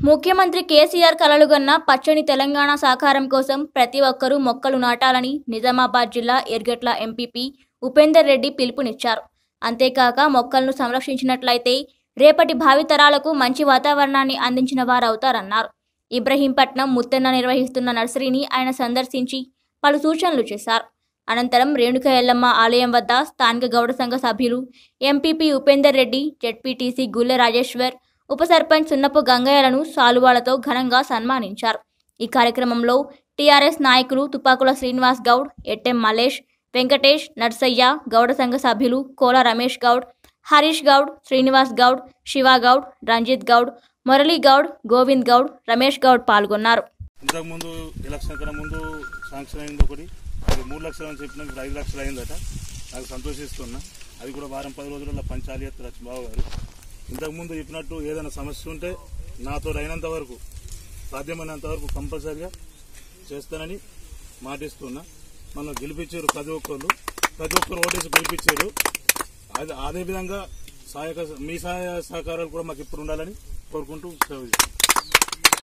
ముఖ్యమంత్రి కేసీఆర్ కలలుగన్న పచ్చని తెలంగాణ సాకారం కోసం ప్రతి ఒక్కరూ మొక్కలు నాటాలని నిజామాబాద్ జిల్లా ఎర్గట్ల ఎంపీపీ ఉపేందర్ రెడ్డి పిలుపునిచ్చారు అంతేకాక మొక్కలను సంరక్షించినట్లయితే రేపటి భావితరాలకు మంచి వాతావరణాన్ని అందించిన వారవుతారన్నారు ఇబ్రహీంపట్నం ముత్తెన్న నిర్వహిస్తున్న నర్సరీని ఆయన సందర్శించి పలు సూచనలు చేశారు అనంతరం రేణుక ఎల్లమ్మ ఆలయం వద్ద స్థానిక గౌడ సంఘ సభ్యులు ఎంపీపీ ఉపేందర్ రెడ్డి జెడ్పీటీసీ గుల్లె రాజేశ్వర్ ఉప సర్పంచ్ సున్నపు గంగయ్యలను సాలువాలతో ఘనంగా సన్మానించారు ఈ కార్యక్రమంలో టీఆర్ఎస్ నాయకులు తుపాకుల శ్రీనివాస్ గౌడ్ ఎట్టెం మలేష్ వెంకటేష్ నర్సయ్య గౌడ సంఘ సభ్యులు కోల రమేష్ గౌడ్ హరీష్ గౌడ్ శ్రీనివాస్ గౌడ్ శివ గౌడ్ రంజిత్ గౌడ్ మురళీ గౌడ్ గోవింద్ గౌడ్ రమేష్ గౌడ్ పాల్గొన్నారు ఇంతకుముందు ఎలక్షన్ కన్నా ముందు శాంక్షన్ అయింది ఒకటి అది మూడు లక్షలు అని చెప్పిన ఇప్పుడు ఐదు లక్షలు అయిందట నాకు సంతోషిస్తున్నా అది కూడా వారం పది రోజులలో పంచాలి ఎత్తారు బాబు గారు ఇంతకుముందు చెప్పినట్టు ఏదైనా సమస్య ఉంటే నాతో అయినంత వరకు సాధ్యమైనంత వరకు కంపల్సరిగా చేస్తానని మాటిస్తున్నా మనం గెలిపించారు ప్రతి ఒక్కరు ప్రతి ఒక్కరు ఓటేసి గెలిపించారు అది అదే విధంగా సహాయక మీ సహాయ సహకారాలు కూడా మాకు ఇప్పుడు ఉండాలని కోరుకుంటూ సెలవు తీసుకుంటాం.